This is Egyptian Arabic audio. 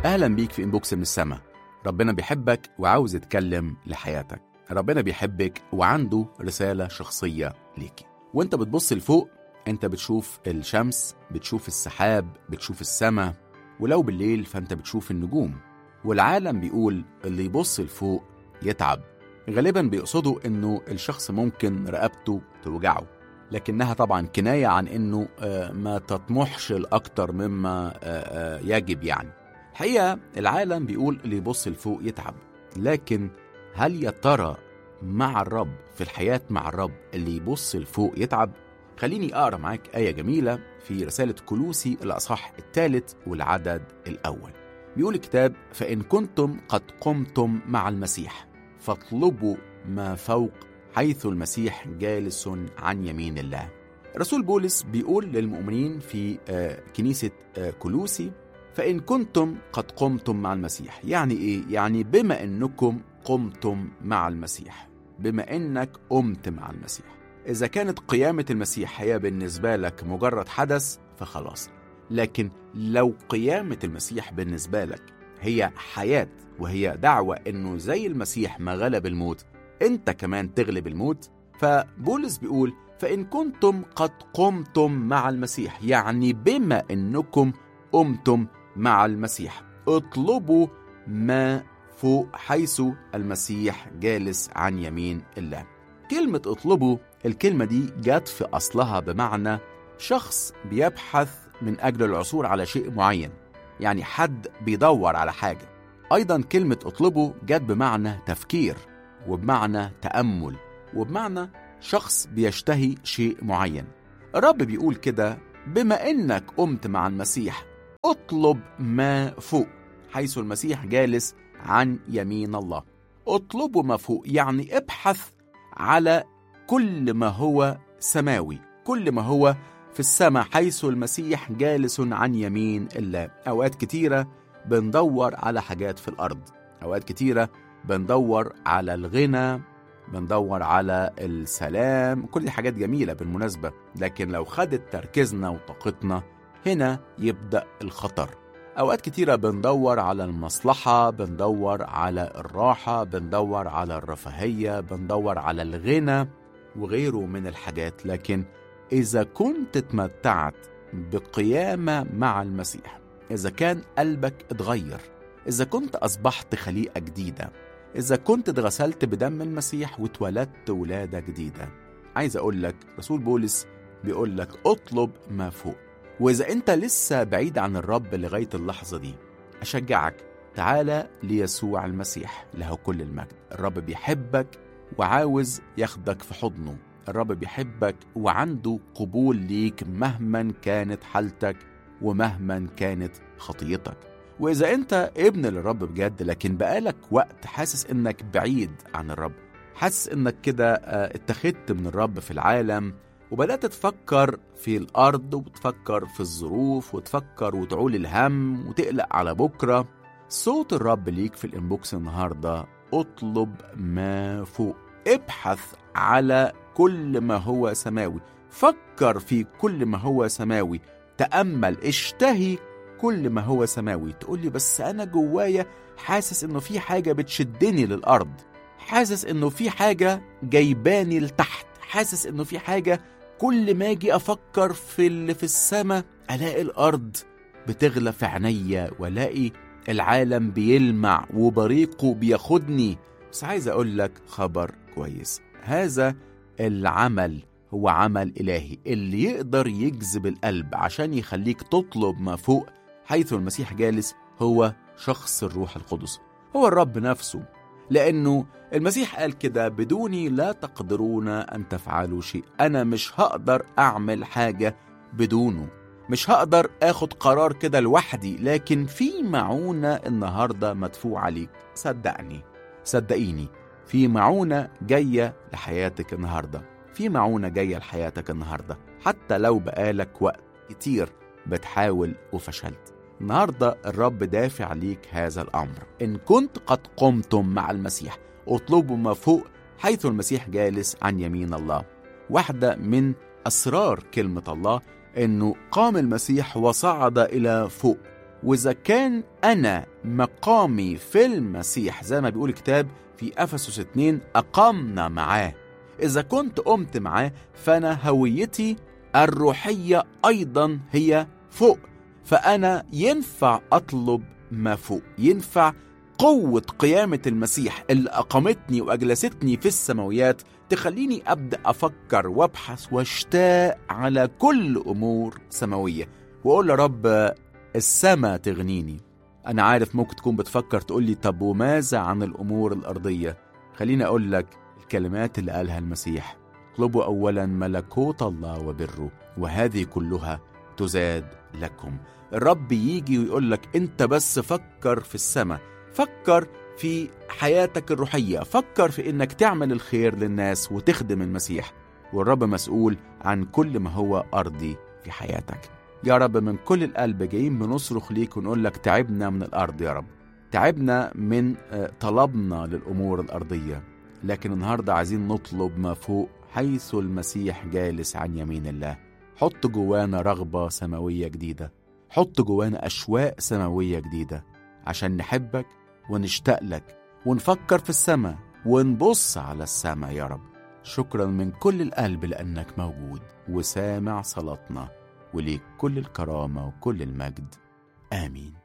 أهلا بيك في إنبوكس من السما ربنا بيحبك وعاوز يتكلم لحياتك ربنا بيحبك وعنده رسالة شخصية ليكي وانت بتبص لفوق انت بتشوف الشمس بتشوف السحاب بتشوف السماء ولو بالليل فانت بتشوف النجوم والعالم بيقول اللي يبص لفوق يتعب غالبا بيقصدوا انه الشخص ممكن رقبته توجعه لكنها طبعا كناية عن انه آه، ما تطمحش لأكتر مما آه، آه، يجب يعني الحقيقة العالم بيقول اللي يبص لفوق يتعب لكن هل يا ترى مع الرب في الحياة مع الرب اللي يبص لفوق يتعب خليني أقرأ معاك آية جميلة في رسالة كلوسي الأصحاح الثالث والعدد الأول بيقول الكتاب فإن كنتم قد قمتم مع المسيح فاطلبوا ما فوق حيث المسيح جالس عن يمين الله رسول بولس بيقول للمؤمنين في آه، كنيسة آه، كلوسي فإن كنتم قد قمتم مع المسيح يعني إيه؟ يعني بما أنكم قمتم مع المسيح بما أنك قمت مع المسيح إذا كانت قيامة المسيح هي بالنسبة لك مجرد حدث فخلاص لكن لو قيامة المسيح بالنسبة لك هي حياة وهي دعوة أنه زي المسيح ما غلب الموت أنت كمان تغلب الموت فبولس بيقول فإن كنتم قد قمتم مع المسيح يعني بما أنكم قمتم مع المسيح اطلبوا ما فوق حيث المسيح جالس عن يمين الله كلمة اطلبوا الكلمة دي جت في أصلها بمعنى شخص بيبحث من أجل العثور على شيء معين يعني حد بيدور على حاجة أيضا كلمة اطلبوا جت بمعنى تفكير وبمعنى تأمل وبمعنى شخص بيشتهي شيء معين الرب بيقول كده بما إنك قمت مع المسيح اطلب ما فوق حيث المسيح جالس عن يمين الله اطلبوا ما فوق يعني ابحث على كل ما هو سماوي كل ما هو في السماء حيث المسيح جالس عن يمين الله أوقات كتيرة بندور على حاجات في الأرض أوقات كتيرة بندور على الغنى بندور على السلام كل دي حاجات جميلة بالمناسبة لكن لو خدت تركيزنا وطاقتنا هنا يبدأ الخطر أوقات كتيرة بندور على المصلحة بندور على الراحة بندور على الرفاهية بندور على الغنى وغيره من الحاجات لكن إذا كنت اتمتعت بقيامة مع المسيح إذا كان قلبك اتغير إذا كنت أصبحت خليقة جديدة إذا كنت اتغسلت بدم المسيح واتولدت ولادة جديدة عايز أقول لك رسول بولس بيقول لك اطلب ما فوق وإذا أنت لسه بعيد عن الرب لغاية اللحظة دي أشجعك تعالى ليسوع المسيح له كل المجد الرب بيحبك وعاوز ياخدك في حضنه الرب بيحبك وعنده قبول ليك مهما كانت حالتك ومهما كانت خطيتك وإذا أنت ابن للرب بجد لكن بقالك وقت حاسس إنك بعيد عن الرب حاسس إنك كده آه، اتخذت من الرب في العالم وبدأت تفكر في الأرض وتفكر في الظروف وتفكر وتعول الهم وتقلق على بكرة صوت الرب ليك في الإنبوكس النهاردة اطلب ما فوق ابحث على كل ما هو سماوي فكر في كل ما هو سماوي تأمل اشتهي كل ما هو سماوي تقولي بس أنا جوايا حاسس إنه في حاجة بتشدني للأرض حاسس إنه في حاجة جايباني لتحت حاسس إنه في حاجة كل ما أجي أفكر في اللي في السماء ألاقي الأرض بتغلى في عينيا وألاقي العالم بيلمع وبريقه بياخدني بس عايز أقول لك خبر كويس هذا العمل هو عمل إلهي اللي يقدر يجذب القلب عشان يخليك تطلب ما فوق حيث المسيح جالس هو شخص الروح القدس هو الرب نفسه لأنه المسيح قال كده بدوني لا تقدرون أن تفعلوا شيء أنا مش هقدر أعمل حاجة بدونه مش هقدر اخد قرار كده لوحدي لكن في معونة النهاردة مدفوع عليك صدقني صدقيني في معونة جاية لحياتك النهاردة في معونة جاية لحياتك النهاردة حتى لو بقالك وقت كتير بتحاول وفشلت النهاردة الرب دافع ليك هذا الأمر إن كنت قد قمتم مع المسيح اطلبوا ما فوق حيث المسيح جالس عن يمين الله واحدة من أسرار كلمة الله إنه قام المسيح وصعد إلى فوق وإذا كان أنا مقامي في المسيح زي ما بيقول الكتاب في أفسس 2 أقمنا معاه إذا كنت قمت معاه فأنا هويتي الروحية أيضا هي فوق فأنا ينفع أطلب ما فوق ينفع قوة قيامة المسيح اللي أقامتني وأجلستني في السماويات تخليني أبدأ أفكر وأبحث واشتاق على كل أمور سماوية وأقول يا رب السما تغنيني أنا عارف ممكن تكون بتفكر تقول لي طب وماذا عن الأمور الأرضية خليني أقول لك الكلمات اللي قالها المسيح اطلبوا أولا ملكوت الله وبره وهذه كلها تزاد لكم الرب يجي ويقول لك انت بس فكر في السماء فكر في حياتك الروحية فكر في انك تعمل الخير للناس وتخدم المسيح والرب مسؤول عن كل ما هو أرضي في حياتك يا رب من كل القلب جايين بنصرخ ليك ونقول لك تعبنا من الأرض يا رب تعبنا من طلبنا للأمور الأرضية لكن النهاردة عايزين نطلب ما فوق حيث المسيح جالس عن يمين الله حط جوانا رغبة سماوية جديدة حط جوانا أشواق سماوية جديدة عشان نحبك ونشتاق لك ونفكر في السماء ونبص على السماء يا رب شكرا من كل القلب لأنك موجود وسامع صلاتنا وليك كل الكرامة وكل المجد آمين